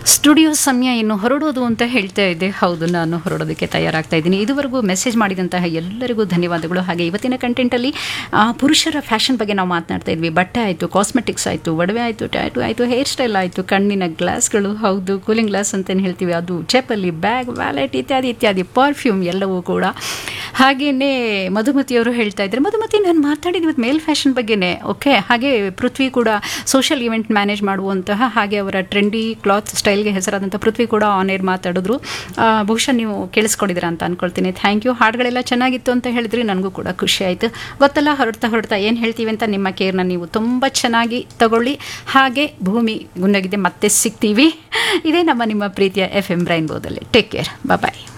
studio ಸಮಯ ಇನ್ನು ಹೊರಡೋದು ಅಂತ ಹೇಳ್ತಾ ಇದ್ದೆ ಹೌದು ನಾನು ಹೊರಡೋದಕ್ಕೆ ತಯಾರಾಗ್ತಾ ಇದ್ದೀನಿ ಇದುವರೆಗೂ ಮೆಸೇಜ್ ಮಾಡಿದಂತಹ ಎಲ್ಲರಿಗೂ ಧನ್ಯವಾದಗಳು ಹಾಗೆ ಇವತ್ತಿನ ಕಂಟೆಂಟಲ್ಲಿ ಆ, ಪುರುಷರ ಫ್ಯಾಷನ್ ಬಗ್ಗೆ ನಾವು ಮಾತನಾಡ್ತಾ ಇದ್ವಿ ಬಟ್ಟೆ ಆಯಿತು ಕಾಸ್ಮೆಟಿಕ್ಸ್ ಆಯಿತು ಒಡವೆ ಆಯಿತು ಟ್ಯಾಟು ಆಯಿತು ಹೇರ್ ಸ್ಟೈಲ್ ಆಯಿತು ಕಣ್ಣಿನ ಗ್ಲಾಸ್ಗಳು ಹೌದು ಕೂಲಿಂಗ್ ಗ್ಲಾಸ್ ಅಂತಲೇ ಹೇಳ್ತೀವಿ ಅದು ಚಪ್ಪಲಿ ಬ್ಯಾಗ್ ವ್ಯಾಲೆಟ್ ಇತ್ಯಾದಿ ಇತ್ಯಾದಿ ಪರ್ಫ್ಯೂಮ್ ಎಲ್ಲವೂ ಕೂಡ ಹಾಗೆಯೇ ಮಧುಮತಿಯವರು ಹೇಳ್ತಾ ಇದ್ದಾರೆ ಮಧುಮತಿ ನಾನು ಮಾತಾಡಿದ್ದು ಇವತ್ತು ಮೇಲ್ ಫ್ಯಾಷನ್ ಬಗ್ಗೆನೇ ಓಕೆ ಹಾಗೆ ಪೃಥ್ವಿ ಕೂಡ ಸೋಷಿಯಲ್ ಇವೆಂಟ್ ಮ್ಯಾನೇಜ್ ಮಾಡುವಂತಹ ಹಾಗೆ ಅವರ ಟ್ರೆಂಡಿ ಕ್ಲಾತ್ ಸ್ಟೈಲ್ಗೆ ಹೆಸರಾದಂಥ ಪೃಥ್ವಿ ಕೂಡ ಆನ್ ಏರ್ ಮಾತಾಡಿದ್ರು ಆ, ಬಹುಶಃ ನೀವು ಕೇಳಿಸ್ಕೊಂಡಿದ್ದೀರಾ ಅಂತ ಅನ್ಕೊಳ್ತೀನಿ ಥ್ಯಾಂಕ್ ಯು ಹಾಡುಗಳೆಲ್ಲ ಚೆನ್ನಾಗಿತ್ತು ಅಂತ ಹೇಳಿದ್ರಿ ನನಗೂ ಕೂಡ ಖುಷಿ ಆಯಿತು ಗೊತ್ತಲ್ಲ ಹೊರಡ್ತಾ ಹೊರಡ್ತಾ ಏನು ಹೇಳ್ತೀವಿ ಅಂತ ನಿಮ್ಮ ಕೇರ್ನ ನೀವು ತುಂಬ ಚೆನ್ನಾಗಿ ತಗೊಳ್ಳಿ ಹಾಗೆ ಭೂಮಿ ಗುನ್ನಗಿದೆ ಮತ್ತೆ ಸಿಗ್ತೀವಿ ಇದೇ ನಮ್ಮ ನಿಮ್ಮ ಪ್ರೀತಿಯ ಎಫ್ ಎಂ ರೈನ್ಬೋದಲ್ಲಿ ಟೇಕ್ ಕೇರ್ ಬಾಯ್